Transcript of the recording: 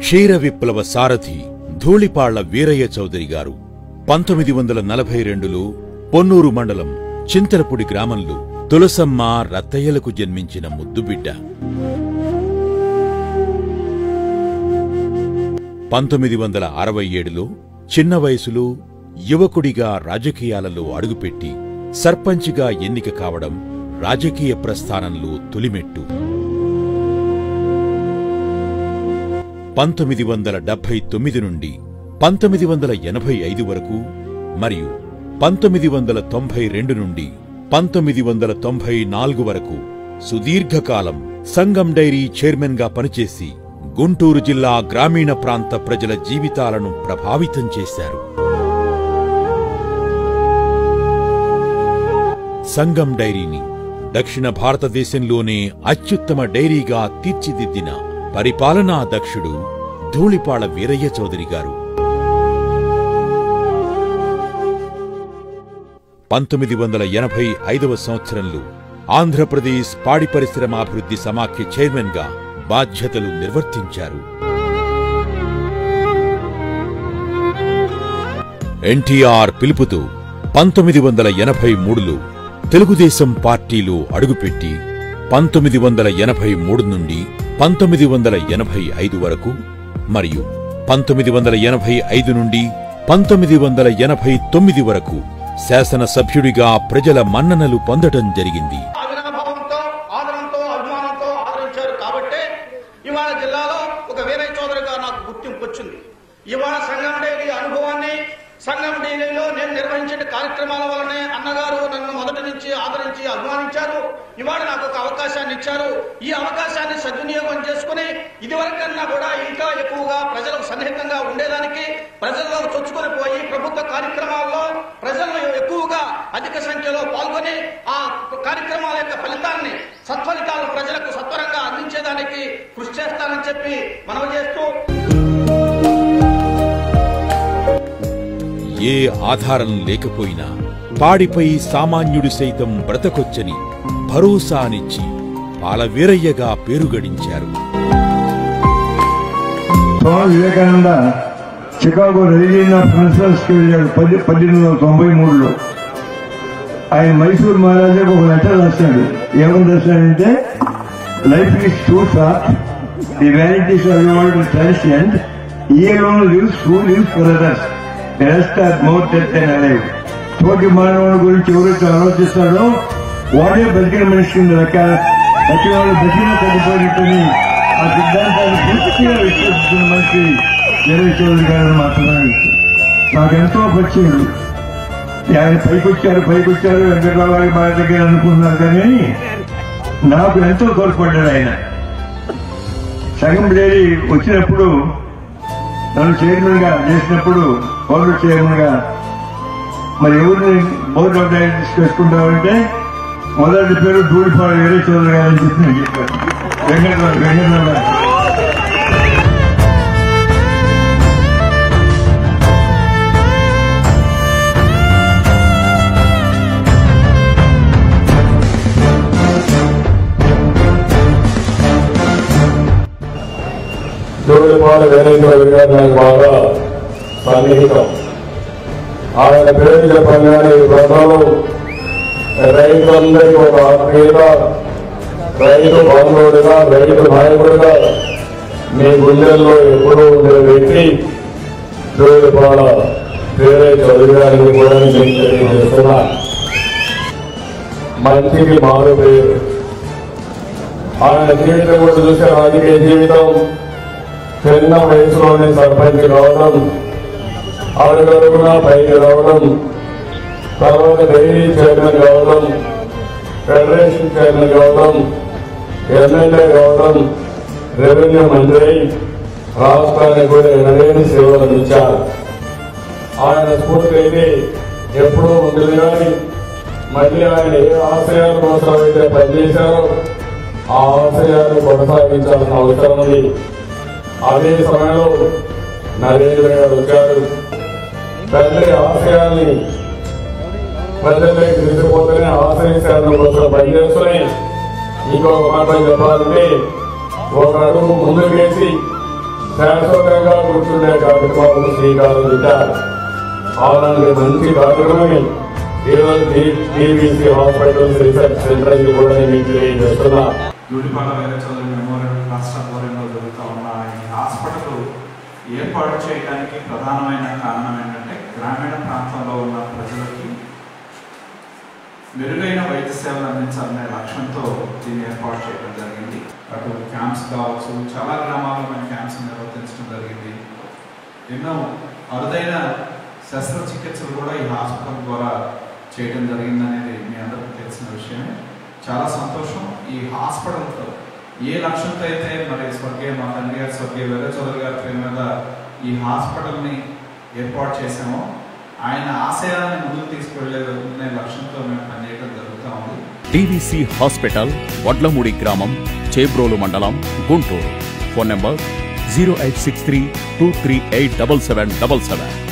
క్షీర విప్లవ సారథి ధూళిపాళ్ల వీరయ్య చౌదరి గారు పంతొమ్మిది వందల నలభై రెండులో పొన్నూరు మండలం చింతలపూడి గ్రామంలో తులసమ్మ రత్తయ్యలకు జన్మించిన ముద్దుబిడ్డ పంతొమ్మిది వందల అరవై ఏడులో చిన్న వయసులో యువకుడిగా రాజకీయాలలో అడుగుపెట్టి సర్పంచిగా ఎన్నిక కావడం రాజకీయ ప్రస్థానంలో తొలిమెట్టు పంతొమ్మిది వందల డెబ్బై తొమ్మిది నుండి పంతొమ్మిది వందల ఎనభై ఐదు వరకు మరియు పంతొమ్మిది వందల తొంభై రెండు నుండి పంతొమ్మిది వందల తొంభై నాలుగు వరకు సుదీర్ఘకాలం సంగం డైరీ చైర్మన్గా పనిచేసి గుంటూరు జిల్లా గ్రామీణ ప్రాంత ప్రజల జీవితాలను ప్రభావితం చేశారు సంగం డైరీని దక్షిణ భారతదేశంలోనే అత్యుత్తమ డైరీగా తీర్చిదిద్దిన పరిపాలనా దక్షుడు ధూళిపాళ వీరయ్య చౌదరి గారు పంతొమ్మిది వందల ఎనభై ఐదవ సంవత్సరంలో ఆంధ్రప్రదేశ్ పాడి పరిశ్రమాభివృద్ధి సమాఖ్య చైర్మన్గా బాధ్యతలు నిర్వర్తించారు ఎన్టీఆర్ పిలుపుతో పంతొమ్మిది వందల ఎనభై మూడులో తెలుగుదేశం పార్టీలో అడుగుపెట్టి పంతొమ్మిది వందల ఎనభై మూడు నుండి పంతొమ్మిది వందల ఎనభై ఐదు వరకు మరియు పంతొమ్మిది వందల ఎనభై ఐదు నుండి పంతొమ్మిది వందల ఎనభై తొమ్మిది వరకు శాసనసభ్యుడిగా ప్రజల మన్ననలు పొందటం జరిగింది అవినాభావంతో ఆదరంతో అభిమానంతో ఆదరించారు కాబట్టే ఇవాళ జిల్లాలో ఒక వీరయ్య చౌదరిగా నాకు గుర్తింపు వచ్చింది ఇవాళ సంఘం డైరీ అనుభవాన్ని సంఘం డైరీలో నేను నిర్వహించిన కార్యక్రమాల వల్లనే అన్నగారు నన్ను మొదటి నుంచి ఆదరించి అభిమానించారు ఇవాళ నాకు ఒక అవకాశాన్ని ఇచ్చారు ఈ అవకాశాన్ని సద్వినియోగం చేసుకుని ఇదివరకన్నా కూడా ఇంకా ఎక్కువగా ప్రజలకు సన్నిహితంగా ఉండేదానికి ప్రజల్లో చొచ్చుకొని పోయి ప్రభుత్వ కార్యక్రమాల్లో ప్రజల్లో ఎక్కువగా అధిక సంఖ్యలో పాల్గొని ఆ కార్యక్రమాల యొక్క ఫలితాన్ని సత్ఫలితాలు ప్రజలకు సత్వరంగా అందించేదానికి కృషి చేస్తానని చెప్పి మనవి చేస్తూ ఏ ఆధారం లేకపోయినా పాడిపై సామాన్యుడు సైతం బ్రతకొచ్చని భరోసానిచ్చి పాలవీరయ్యగా పేరుగడించారు స్వామి వివేకానంద చికాగో రెజినా ప్రిన్సెస్కి వెళ్ళాడు పది పద్దెనిమిది వందల తొంభై మూడులో ఆయన మైసూర్ మహారాజాకు ఒక లెటర్ రాశాడు ఏమని రాశాడంటే life is too short the vanities of world transient ఈ alone lives who lives for others rest are more death and alive తోటి మానవుల గురించి ఎవరైతే ఆలోచిస్తాడో వాడే బతికిన మనిషి కింద లెక్క ప్రతి వాళ్ళు బతికిన తగ్గిపోయినట్టుని ఆ సిద్ధాంతాన్ని పూర్తిగా విశ్వసించిన మనిషి జగన్ చౌదరి గారు మాత్రమే నాకు ఎంతో పరిచయం ఆయన పైకొచ్చారు పైకొచ్చారు వెంకటరావు గారి బాగా దగ్గర అనుకున్నారు కానీ నాకు ఎంతో తోడ్పడ్డాడు ఆయన సగం డైరీ వచ్చినప్పుడు నన్ను చైర్మన్ గా చేసినప్పుడు పౌరుడు చైర్మన్ గా మరి ఎవరిని బోర్డు ఆఫ్ డైరెక్టర్స్ చేసుకుంటామంటే మొదటి పేరు ధూళిపాడు వేరే చౌదరి గారు అని చెప్పి నేను చెప్పాను వెంకటరావు వెంకటరావు గారు జోడిపాల వీరేంద్ర గారు నాకు బాగా సన్నిహితం ఆయన పేరు చెప్పగానే ఈ బృందంలో రైతులందరికీ ఒక ఆత్మీయత రైతు బాంధవుడిగా రైతు నాయకుడిగా మీ గుండెల్లో ఎప్పుడూ ఉండే వ్యక్తి జోడిపాల వేరే చౌదరి గారిని కూడా నేను తెలియజేస్తున్నా మంచికి మారు పేరు ఆయన జీవితం కూడా చూసే రాజకీయ జీవితం చిన్న వయసులోనే సర్పంచ్ కావడం అడుగడుగునా పైకి రావడం తర్వాత డైరీ చైర్మన్ కావడం ఫెడరేషన్ చైర్మన్ కావడం ఎమ్మెల్యే కావడం రెవెన్యూ మంత్రి రాష్ట్రానికి కూడా ఎనలేని సేవలు అందించారు ఆయన స్ఫూర్తి అయితే ఎప్పుడూ ఉంటుంది కానీ మళ్ళీ ఆయన ఏ ఆశయాల కోసం అయితే పనిచేశారో ఆ ఆశయాన్ని కొనసాగించాల్సిన అవసరం ఉంది అదే సమయంలో నరేంద్ర గారు వచ్చారు తండ్రి ఆశయాల్ని ప్రజల్లోకి తీసుకుపోతేనే ఆశయ సాధన కోసం పనిచేస్తున్నాయి ఇంకొక మాట చెప్పాలంటే ఒక అడుగు ముందుకేసి శాశ్వతంగా కూర్చుండే కార్యక్రమాలకు శ్రీకారం చుట్టారు అలాంటి మంచి కార్యక్రమమే ఈరోజు టీబీసీ హాస్పిటల్స్ రీసెర్చ్ సెంటర్ అని కూడా నేను మీకు తెలియజేస్తున్నా దూడిపాల వీర చౌదరి మెమోరియల్ ట్రస్ట్ ఆధ్వర్యంలో జరుగుతూ ఉన్న ఈ హాస్పిటల్ ఏర్పాటు చేయడానికి ప్రధానమైన కారణం ఏంటంటే గ్రామీణ ప్రాంతంలో ఉన్న ప్రజలకి మెరుగైన వైద్య సేవలు అందించాలనే లక్ష్యంతో దీన్ని ఏర్పాటు చేయడం జరిగింది అటు క్యాంప్స్ కావచ్చు చాలా గ్రామాల్లో మేము క్యాంప్స్ నిర్వర్తించడం జరిగింది ఎన్నో అరుదైన శస్త్రచికిత్సలు కూడా ఈ హాస్పిటల్ ద్వారా చేయడం జరిగిందనేది మీ అందరికీ తెలిసిన విషయమే చాలా సంతోషం ఈ హాస్పిటల్తో ఏ లక్ష్యంతో అయితే మరి స్వర్గీయ మా తండ్రి గారు స్వర్గీయ వీర చౌదరి గారి పేరు మీద ఈ హాస్పిటల్ని ఏర్పాటు చేశామో ఆయన ఆశయాలను ముందుకు తీసుకువెళ్ళే లక్ష్యంతో మేము పనిచేయడం జరుగుతూ ఉంది టీవీసీ హాస్పిటల్ వడ్లమూడి గ్రామం చేబ్రోలు మండలం Guntur phone number zero eight six three two three eight double seven double seven